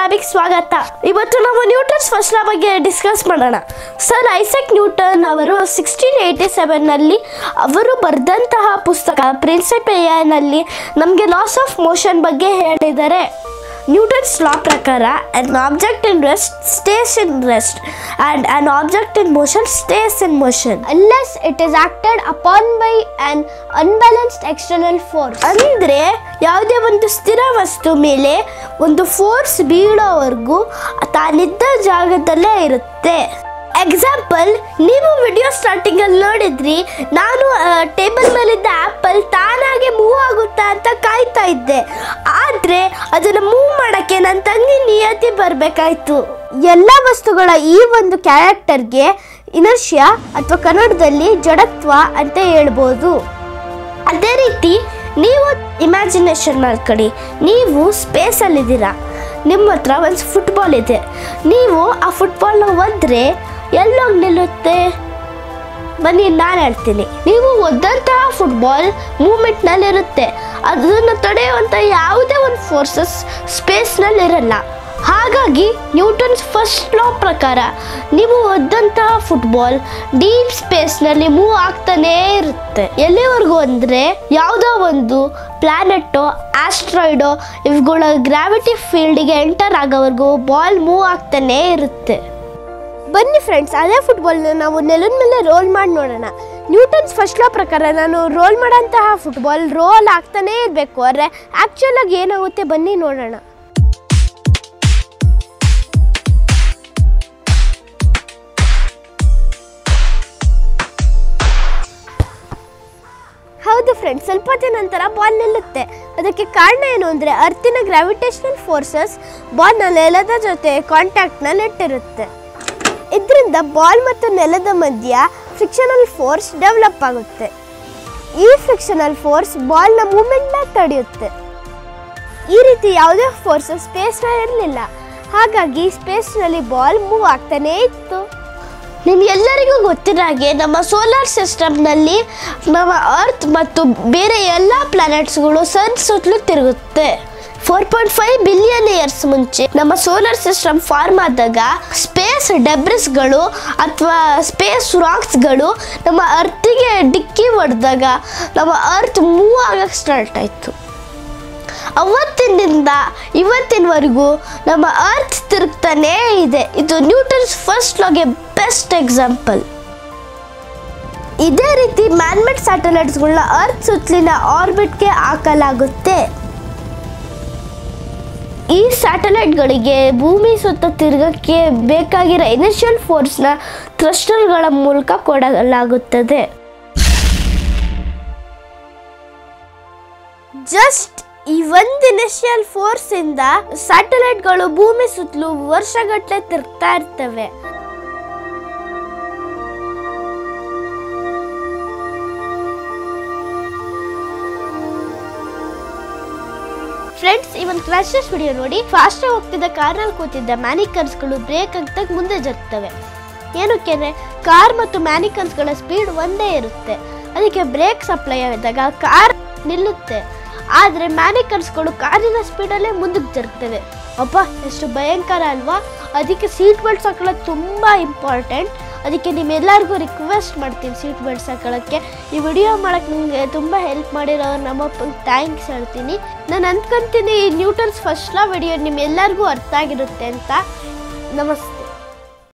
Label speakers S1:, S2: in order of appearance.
S1: ಲ್ಯಾಬಿಗೆ ಸ್ವಾಗತ ಇವತ್ತು ನಾವು ನ್ಯೂಟನ್ಸ್ ಫಸ್ಟ್ ಲಾ ಬಗ್ಗೆ ಡಿಸ್ಕಸ್ ಮಾಡೋಣ ಸರ್ ಐಸೆಕ್ ನ್ಯೂಟನ್ ಅವರು ಸಿಕ್ಸ್ಟೀನ್ ಏಯ್ಟಿ ಸೆವೆನ್ನಲ್ಲಿ ಅವರು ಬರೆದಂತಹ ಪುಸ್ತಕ ಪ್ರಿನ್ಸಿಪೇಯನಲ್ಲಿ ನಮಗೆ ಲಾಸ್ ಆಫ್ ಮೋಷನ್ ಬಗ್ಗೆ ಹೇಳಿದ್ದಾರೆ ನ್ಯೂಟನ್ಸ್ ಲಾ ಪ್ರಕಾರ an object in rest stays in rest and an object in motion stays in motion
S2: unless it is acted upon by an unbalanced external force.
S1: ಅಂದ್ರೆ ಯಾವುದೇ ಒಂದು ಸ್ಥಿರ ವಸ್ತು ಮೇಲೆ ಒಂದು ಫೋರ್ಸ್ ಬೀಳೋವರೆಗೂ ತಾನಿದ್ದ ಜಾಗದಲ್ಲೇ ಇರುತ್ತೆ ಎಕ್ಸಾಂಪಲ್ ನೀವು ವಿಡಿಯೋ ಸ್ಟಾರ್ಟಿಂಗ್ ಅಲ್ಲಿ ನೋಡಿದ್ರಿ ನಾನು ಟೇಬಲ್ ಮೇಲಿದ್ದ ಆಪಲ್ ತಾನಾಗೆ ಮೂವ್ ಆಗುತ್ತಾ ಅಂತ ಕಾಯ್ತಾ ಇದ್ದೆ ಆದ್ರೆ ಅದನ್ನ ಮೂವ್ ಮಾಡಕ್ಕೆ ನನ್ನ ತಂಗಿ ನಿಯತಿ ಬರ್ಬೇಕಾಯ್ತು
S2: ಎಲ್ಲ ವಸ್ತುಗಳ ಈ ಒಂದು ಕ್ಯಾರೆಕ್ಟರ್ಗೆ ಇನರ್ಷಿಯಾ ಅಥವಾ ಕನ್ನಡದಲ್ಲಿ ಜಡತ್ವ ಅಂತ ಹೇಳ್ಬೋದು
S1: ಅದೇ ರೀತಿ ನೀವು ಇಮ್ಯಾಜಿನೇಷನ್ ಮಾಡ್ಕೊಳ್ಳಿ ನೀವು ಸ್ಪೇಸಲ್ಲಿದ್ದೀರಾ ನಿಮ್ಮ ಹತ್ರ ಒಂದು ಫುಟ್ಬಾಲ್ ಇದೆ ನೀವು ಆ ಫುಟ್ಬಾಲ್ನ ಒದ್ರೆ ಎಲ್ಲೋಗಿ ನಿಲ್ಲುತ್ತೆ ಬನ್ನಿ ನಾನು ಹೇಳ್ತೀನಿ ನೀವು ಒದ್ದಂತಹ ಫುಟ್ಬಾಲ್ ಮೂಮೆಂಟ್ನಲ್ಲಿರುತ್ತೆ ಅದನ್ನು ತಡೆಯುವಂಥ ಯಾವುದೇ ಒಂದು ಫೋರ್ಸಸ್ ಸ್ಪೇಸ್ನಲ್ಲಿರಲ್ಲ ಹಾಗಾಗಿ ನ್ಯೂಟನ್ಸ್ ಫಸ್ಟ್ ಲಾ ಪ್ರಕಾರ ನೀವು ಒದ್ದಂತಹ ಫುಟ್ಬಾಲ್ ಡೀಪ್ ಸ್ಪೇಸ್ನಲ್ಲಿ ಮೂವ್ ಆಗ್ತಾನೇ ಇರುತ್ತೆ ಎಲ್ಲಿವರೆಗೂ ಅಂದರೆ ಯಾವುದೋ ಒಂದು ಪ್ಲಾನೆಟ್ಟೋ ಆಸ್ಟ್ರಾಯ್ಡೋ ಇವುಗಳ ಗ್ರಾವಿಟಿ ಫೀಲ್ಡಿಗೆ ಎಂಟರ್ ಆಗೋವರೆಗೂ ಬಾಲ್ ಮೂವ್ ಆಗ್ತಾನೇ ಇರುತ್ತೆ
S2: ಬನ್ನಿ ಫ್ರೆಂಡ್ಸ್ ಅದೇ ಫುಟ್ಬಾಲ್ನ ನಾವು ನೆಲದ ಮೇಲೆ ರೋಲ್ ಮಾಡಿ ನೋಡೋಣ ನ್ಯೂಟನ್ಸ್ ಫಸ್ಟ್ ಲಾ ಪ್ರಕಾರ ನಾನು ರೋಲ್ ಮಾಡೋಂತಹ ಫುಟ್ಬಾಲ್ ರೋಲ್ ಆಗ್ತಾನೇ ಇರಬೇಕು ಆದರೆ ಆ್ಯಕ್ಚುಲ್ ಆಗಿ ಏನಾಗುತ್ತೆ ಬನ್ನಿ ನೋಡೋಣ ಹೌದು ಫ್ರೆಂಡ್ಸ್ ಸ್ವಲ್ಪ ಹೊತ್ತಿನ ನಂತರ ಬಾಲ್ ನಿಲ್ಲುತ್ತೆ ಅದಕ್ಕೆ ಕಾರಣ ಏನು ಅಂದರೆ ಅರ್ತಿನ ಗ್ರಾವಿಟೇಷನಲ್ ಫೋರ್ಸಸ್ ಬಾಲ್ನ ನೆಲದ ಜೊತೆ ಕಾಂಟ್ಯಾಕ್ಟ್ನಲ್ಲಿ ಇಟ್ಟಿರುತ್ತೆ ಇದರಿಂದ ಬಾಲ್ ಮತ್ತು ನೆಲದ ಮಧ್ಯ ಫ್ರಿಕ್ಷನಲ್ ಫೋರ್ಸ್ ಡೆವಲಪ್ ಆಗುತ್ತೆ ಈ ಫ್ರಿಕ್ಷನಲ್ ಫೋರ್ಸ್ ಬಾಲ್ನ ಮೂಮೆಂಟ್ನ ತಡೆಯುತ್ತೆ ಈ ರೀತಿ ಯಾವುದೇ ಫೋರ್ಸ್ ಸ್ಪೇಸ್ನಲ್ಲಿ ಇರಲಿಲ್ಲ ಹಾಗಾಗಿ ಸ್ಪೇಸ್ನಲ್ಲಿ ಬಾಲ್ ಮೂವ್ ಆಗ್ತಾನೇ ಇತ್ತು
S1: ನಿಮ್ಗೆಲ್ಲರಿಗೂ ಗೊತ್ತಿರೋ ಹಾಗೆ ನಮ್ಮ ಸೋಲಾರ್ ಸಿಸ್ಟಮ್ನಲ್ಲಿ ನಮ್ಮ ಅರ್ತ್ ಮತ್ತು ಬೇರೆ ಎಲ್ಲ ಪ್ಲಾನೆಟ್ಸ್ಗಳು ಸನ್ ಸುತ್ತಲೂ ತಿರುಗುತ್ತೆ four point five billion years ಮುಂಚೆ ನಮ್ಮ ಸೋಲಾರ್ ಸಿಸ್ಟಮ್ ಫಾರ್ಮ್ ಆದಾಗ ಸ್ಪೇಸ್ ಡೆಬ್ರಿಸ್ಗಳು ಅಥವಾ ಸ್ಪೇಸ್ ರಾಕ್ಸ್ಗಳು ನಮ್ಮ ಅರ್ತಿಗೆ ಡಿಕ್ಕಿ ಹೊಡೆದಾಗ ನಮ್ಮ ಅರ್ತ್ ಮೂವ್ ಆಗಕ್ಕೆ ಸ್ಟಾರ್ಟ್ ಆಯಿತು ಅವತ್ತಿನಿಂದ ಇವತ್ತಿನವರೆಗೂ ನಮ್ಮ ಅರ್ತ್ ತಿರುಗ್ತಾನೇ ಇದೆ ಇದು ನ್ಯೂಟನ್ಸ್ ಫಸ್ಟ್ ಲಾಗೆ ಬೆಸ್ಟ್ ಎಕ್ಸಾಂಪಲ್ ಇದೇ ರೀತಿ ಮ್ಯಾನ್ಮೇಡ್ ಸ್ಯಾಟಲೈಟ್ಸ್ಗಳನ್ನ ಅರ್ತ್ ಸುತ್ತಲಿನ ಆರ್ಬಿಟ್ಗೆ ಹಾಕಲಾಗುತ್ತೆ ಈ ಸ್ಯಾಟಲೈಟ್ಗಳಿಗೆ ಭೂಮಿ ಸುತ್ತ ತಿರುಗಕ್ಕೆ ಬೇಕಾಗಿರೋ ಇನಿಷಿಯಲ್ ಫೋರ್ಸ್ನ ಥ್ರಸ್ಟರ್ಗಳ ಮೂಲಕ ಕೊಡಲಾಗುತ್ತದೆ ಜಸ್ಟ್ ಈ ಒಂದು ಇನಿಷಿಯಲ್ ಫೋರ್ಸ್ ಇಂದ ಸ್ಯಾಟಲೈಟ್ಗಳು ಭೂಮಿ ಸುತ್ತಲೂ ವರ್ಷಗಟ್ಟಲೆ ತಿರುಗ್ತಾ ಇರ್ತವೆ ಫ್ರೆಂಡ್ಸ್ ಈ ಒಂದು ಕ್ರಾಶಸ್ ವಿಡಿಯೋ ನೋಡಿ ಫಾಸ್ಟ್ ಹೋಗ್ತಿದ್ದ ಕಾರ್ನಲ್ಲಿ ಕೂತಿದ್ದ ಮ್ಯಾನಿಕನ್ಸ್ಗಳು ಬ್ರೇಕ್ ಆಗ್ದಾಗ ಮುಂದೆ ಜರುಗ್ತವೆ ಏನಕ್ಕೆ ಕಾರ್ ಮತ್ತು ಮ್ಯಾನಿಕನ್ಸ್ಗಳ ಸ್ಪೀಡ್ ಒಂದೇ ಇರುತ್ತೆ ಅದಕ್ಕೆ ಬ್ರೇಕ್ ಸಪ್ಲೈ ಆದಾಗ ಕಾರ್ ನಿಲ್ಲುತ್ತೆ ಆದರೆ ಮ್ಯಾನಿಕನ್ಸ್ಗಳು ಕಾರಿನ ಸ್ಪೀಡಲ್ಲೇ ಮುಂದಕ್ಕೆ ಜರುಗ್ತವೆ ಅಪ್ಪ ಎಷ್ಟು ಭಯಂಕರ ಅಲ್ವಾ ಅದಕ್ಕೆ ಸೀಟ್ ಬೆಲ್ಟ್ಸ್ ಹಾಕೊಳ್ಳೋದು ತುಂಬ ಇಂಪಾರ್ಟೆಂಟ್ ಅದಕ್ಕೆ ನಿಮ್ಮೆಲ್ಲರಿಗೂ ರಿಕ್ವೆಸ್ಟ್ ಮಾಡ್ತೀನಿ ಸೀಟ್ ಬೆಲ್ಟ್ಸ್ ಹಾಕೊಳ್ಳೋಕ್ಕೆ ಈ ವಿಡಿಯೋ ಮಾಡೋಕ್ಕೆ ನಿಮಗೆ ತುಂಬ ಹೆಲ್ಪ್ ಮಾಡಿರೋರು ನಮ್ಮಪ್ಪಂಗೆ ಥ್ಯಾಂಕ್ಸ್ ಹೇಳ್ತೀನಿ ನಾನು ಅಂದ್ಕೊಂತೀನಿ ಈ ನ್ಯೂಟನ್ಸ್ ಫಸ್ಟ್ ಲಾ ವಿಡಿಯೋ ನಿಮ್ಮೆಲ್ಲರಿಗೂ ಅರ್ಥ ಆಗಿರುತ್ತೆ ಅಂತ ನಮಸ್ತೆ